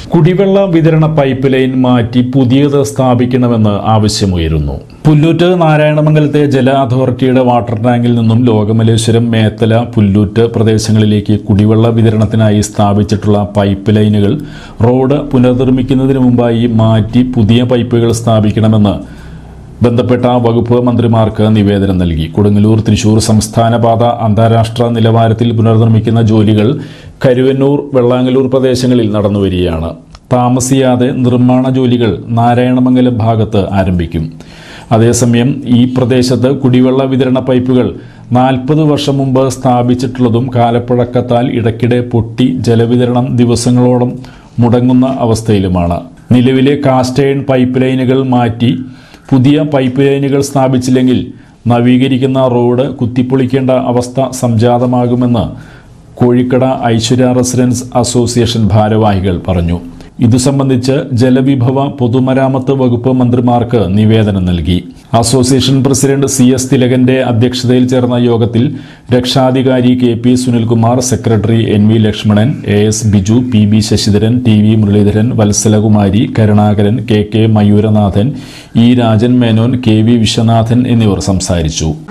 കുടിവെള്ള വിതരണ pipe line മാറ്റി പുതിയത് സ്ഥാപിക്കണമെന്ന് ആവശ്യമുയരുന്നു പുല്ലൂറ്റ് നാരായണമംഗലത്തെ ജല അതോറിറ്റിയുടെ വാട്ടർ ടാങ്കിൽ നിന്നും ലോകമലേശ്വരം മേത്തല പുല്ലൂറ്റ് പ്രദേശങ്ങളിലേക്ക് കുടിവെള്ള വിതരണത്തിനായി സ്ഥാപിച്ചിട്ടുള്ള പൈപ്പ് ലൈനുകൾ റോഡ് പുനർനിർമ്മിക്കുന്നതിന് മുമ്പായി മാറ്റി പുതിയ പൈപ്പുകൾ സ്ഥാപിക്കണമെന്ന് ബന്ധപ്പെട്ട വകുപ്പ് മന്ത്രിമാർക്ക് നിവേദനം നൽകി കൊടുങ്ങല്ലൂർ തൃശൂർ സംസ്ഥാന പാത അന്താരാഷ്ട്ര നിലവാരത്തിൽ പുനർനിർമ്മിക്കുന്ന ജോലികൾ കരുവന്നൂർ വെള്ളാങ്ങല്ലൂർ പ്രദേശങ്ങളിൽ നടന്നുവരികയാണ് താമസിയാതെ നിർമ്മാണ ജോലികൾ നാരായണമംഗലം ഭാഗത്ത് ആരംഭിക്കും അതേസമയം ഈ പ്രദേശത്ത് കുടിവെള്ള വിതരണ പൈപ്പുകൾ നാൽപ്പത് വർഷം മുമ്പ് സ്ഥാപിച്ചിട്ടുള്ളതും കാലപ്പഴക്കത്താൽ ഇടയ്ക്കിടെ പൊട്ടി ജലവിതരണം ദിവസങ്ങളോളം മുടങ്ങുന്ന അവസ്ഥയിലുമാണ് നിലവിലെ കാസ്റ്റേൺ പൈപ്പ് ലൈനുകൾ മാറ്റി പുതിയ പൈപ്പ് ലൈനുകൾ സ്ഥാപിച്ചില്ലെങ്കിൽ നവീകരിക്കുന്ന റോഡ് കുത്തിപ്പൊളിക്കേണ്ട അവസ്ഥ സംജാതമാകുമെന്ന് കോഴിക്കട ഐശ്വര്യ റെസിഡൻസ് അസോസിയേഷൻ ഭാരവാഹികൾ പറഞ്ഞു ഇതു സംബന്ധിച്ച് ജലവിഭവ പൊതുമരാമത്ത് വകുപ്പ് മന്ത്രിമാർക്ക് നിവേദനം നൽകി അസോസിയേഷൻ പ്രസിഡന്റ് സി എസ് തിലകന്റെ അധ്യക്ഷതയിൽ ചേർന്ന യോഗത്തിൽ രക്ഷാധികാരി K P Sunilkumar secretary N V Lakshmanan A S Biju P B Sasidharan T V Muraleedharan Vatsalakumari Karunakaran K K Mayuranathan E Rajan Menon K V Viswanathan എന്നിവർ സംസാരിച്ചു